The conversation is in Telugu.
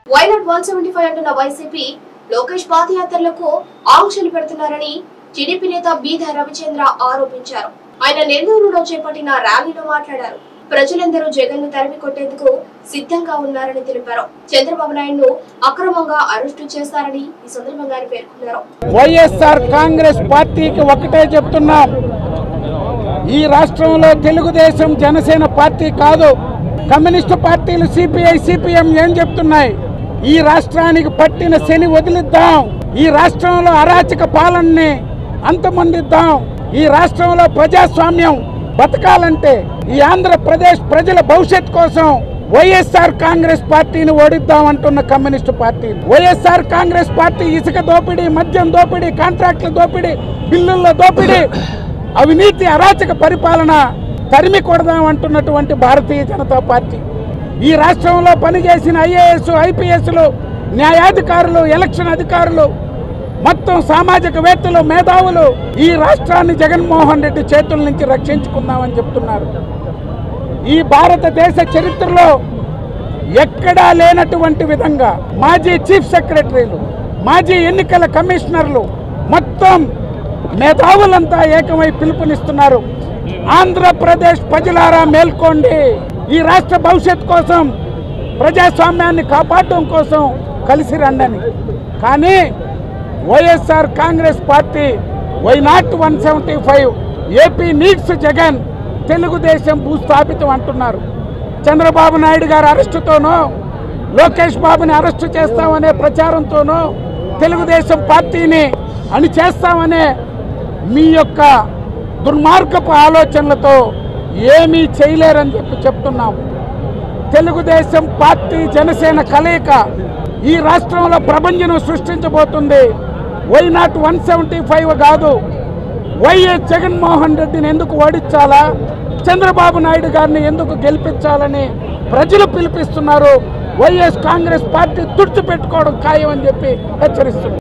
వైనాట్ వన్ సెవెంటీ ఫైవ్ అంటున్న వైసీపీ లోకేష్ పాదయాత్రలకు ఆంక్షలు పెడుతున్నారని టీడీపీ నేత బీద రవిచంద్ర ఆరోపించారు ఆయన నెల్లూరులో చేపట్టిన ర్యాలీలో మాట్లాడారు ప్రజలందరూ జగన్ ను తరిమి కొట్టేందుకు సిద్ధంగా ఉన్నారని తెలిపారు చంద్రబాబు నాయుడు అక్రమంగా అరెస్టు చేస్తారని ఈ సందర్భంగా ఆయన పేర్కొన్నారు వైఎస్ఆర్ కాంగ్రెస్ పార్టీకి ఒకటే చెప్తున్నాం ఈ రాష్ట్రంలో తెలుగుదేశం జనసేన పార్టీ కాదు కమ్యూనిస్టు పార్టీలు సిపిఐ సిపిఎం ఏం చెప్తున్నాయి ఈ రాష్ట్రానికి పట్టిన శని వదిలిద్దాం ఈ రాష్ట్రంలో అరాచక పాలనని అంతమొందిద్దాం ఈ రాష్ట్రంలో ప్రజాస్వామ్యం బతకాలంటే ఈ ఆంధ్రప్రదేశ్ ప్రజల భవిష్యత్ కోసం వైఎస్ఆర్ కాంగ్రెస్ పార్టీని ఓడిద్దాం అంటున్న communist party YSR Congress party ఇసుక దోపిడీ మద్యం దోపిడీ కాంట్రాక్టుల దోపిడీ బిల్లుల దోపిడీ అవినీతి అరాచక పరిపాలన తరిమి కొడదాం అంటున్నటువంటి భారతీయ జనతా పార్టీ ఈ రాష్ట్రంలో పనిచేసిన ఐఏఎస్ ఐపీఎస్లు న్యాయాధికారులు ఎలక్షన్ అధికారులు మొత్తం సామాజికవేత్తలు మేధావులు ఈ రాష్ట్రాన్ని జగన్మోహన్ రెడ్డి చేతుల నుంచి రక్షించుకుందామని చెప్తున్నారు ఈ భారతదేశ చరిత్రలో ఎక్కడా లేనటువంటి విధంగా మాజీ చీఫ్ సెక్రటరీలు మాజీ ఎన్నికల కమిషనర్లు మొత్తం మేధావులంతా ఏకమై పిలుపునిస్తున్నారు ఆంధ్రప్రదేశ్ ప్రజలారా మేల్కోండి ఈ రాష్ట్ర భవిష్యత్ కోసం ప్రజాస్వామ్యాన్ని కాపాడడం కోసం కలిసి రండని కానీ YSR Congress party why not one seventy five AP needs Jagan Telugudesam భూస్థాపితం అంటున్నారు చంద్రబాబు నాయుడు గారి అరెస్టుతోనో లోకేష్ బాబుని అరెస్టు చేస్తామనే ప్రచారంతోనో తెలుగుదేశం పార్టీని అని చేస్తామనే మీ యొక్క దుర్మార్గపు ఆలోచనలతో ఏమీ చేయలేరని చెప్పి చెప్తున్నాం తెలుగుదేశం పార్టీ జనసేన కలయిక ఈ రాష్ట్రంలో ప్రపంచం సృష్టించబోతుంది why not one seventy five కాదు వైఎస్ జగన్మోహన్ రెడ్డిని ఎందుకు ఓడించాలా చంద్రబాబు నాయుడు గారిని ఎందుకు గెలిపించాలని ప్రజలు పిలిపిస్తున్నారు వైఎస్ కాంగ్రెస్ పార్టీ తుడిచిపెట్టుకోవడం ఖాయం అని చెప్పి హెచ్చరిస్తున్నారు